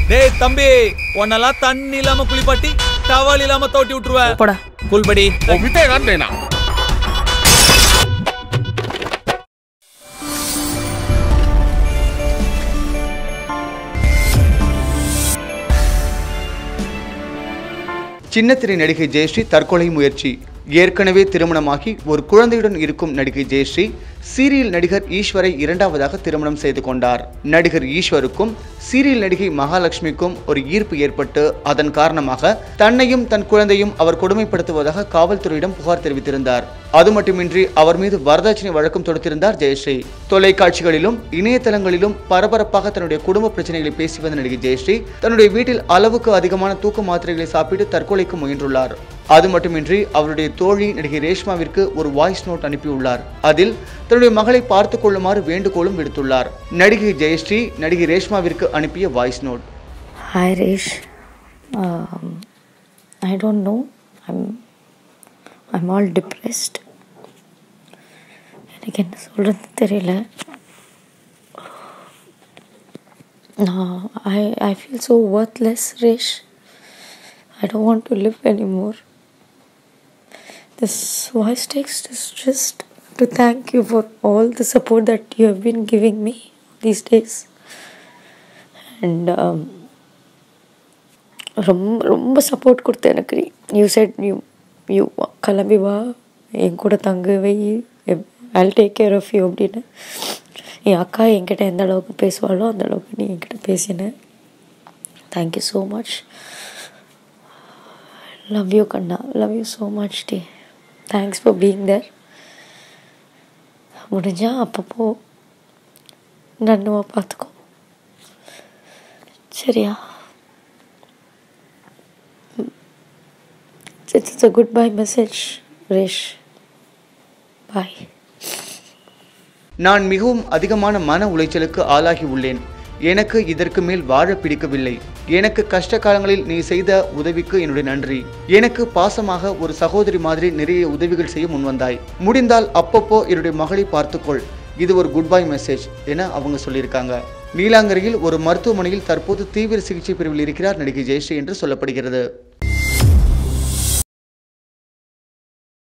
டேய் தம்பி உன்னெல்லாம் தண்ணி இல்லாம குளிப்பாட்டி டவல் இல்லாம தோட்டி விட்டுருவேன் போடா குல்படி விட்டே காண்டேனா சின்னத்திரை நடிகை ஜெயஸ்ரீ தற்கொலை முயற்சி ஏற்கனவே திருமணமாகி ஒரு குழந்தையுடன் இருக்கும் நடிகை ஜெயஸ்ரீ சீரியல் நடிகர் ஈஸ்வரை இரண்டாவதாக திருமணம் செய்து கொண்டார் நடிகர் ஈஸ்வருக்கும் சீரியல் நடிகை மகாலட்சுமிக்கும் ஒரு ஈர்ப்பு ஏற்பட்டு அதன் காரணமாக தன்னையும் தன் குழந்தையும் அவர் கொடுமைப்படுத்துவதாக காவல்துறையிடம் புகார் தெரிவித்திருந்தார் அது மட்டுமின்றி அவர் மீது வரதட்சணை வழக்கும் தொடுத்திருந்தார் ஜெயஸ்ரீ தொலைக்காட்சிகளிலும் இணையதளங்களிலும் பரபரப்பாக தன்னுடைய குடும்ப பிரச்சனைகளை பேசி வந்த நடிகை ஜெயஸ்ரீ தன்னுடைய வீட்டில் அளவுக்கு அதிகமான தூக்க மாத்திரைகளை சாப்பிட்டு தற்கொலைக்கு முயன்றுள்ளார் அது மட்டுமின்றி அவருடைய தோழி நடிகை ரேஷ்மாவிற்கு ஒரு வாய்ஸ் நோட் அனுப்பியுள்ளார் அதில் தன்னுடைய மகளை பார்த்துக் கொள்ளுமாறு வேண்டுகோளும் விடுத்துள்ளார் நடிகை ஜெயஸ்ரீ நடிகை ரேஷ்மாவிற்கு அனுப்பிய voice note Hi, Rish. Um, I don't know. I'm I'm all depressed. எனக்கு என்ன சொல்கிறது தெரியல நான் I I feel so worthless Resh I don't want to live anymore this voice text is just to thank you for all the support that you have been giving me these days and ரொம்ப ரொம்ப support கொடுத்த எனக்கு நீ you said you you கிளம்பி வா என் கூட தங்கு why I'll take care of you அப்படின்னு என் அக்கா என்கிட்ட எந்த அளவுக்கு பேசுவாளோ அந்த அளவுக்கு நீ என்கிட்ட பேசின thank you so much love you கண்ணா லவ் யூ ஸோ மச் டி தேங்க்ஸ் ஃபார் பீயிங் தேர் முடிஞ்சா அப்பப்போ நன்னுவா பார்த்துக்கோ சரியா It's a goodbye message, Rish. Bye. நான் மிகவும் அதிகமான மன உளைச்சலுக்கு ஆளாகி உள்ளேன் எனக்கு இதற்கு மேல் வாழ பிடிக்கவில்லை எனக்கு கஷ்ட காலங்களில் நீ செய்த உதவிக்கு என்னுடைய நன்றி எனக்கு பாசமாக ஒரு சகோதரி மாதிரி நிறைய உதவிகள் செய்ய முன்வந்தாய் முடிந்தால் அப்பப்போ என்னுடைய மகளை பார்த்துக்கொள் இது ஒரு குட் பை மெசேஜ் என அவங்க சொல்லியிருக்காங்க நீலாங்கரையில் ஒரு மருத்துவமனையில் தற்போது தீவிர சிகிச்சை பிரிவில் இருக்கிறார் நடிகை ஜெயஸ்ரீ என்று சொல்லப்படுகிறது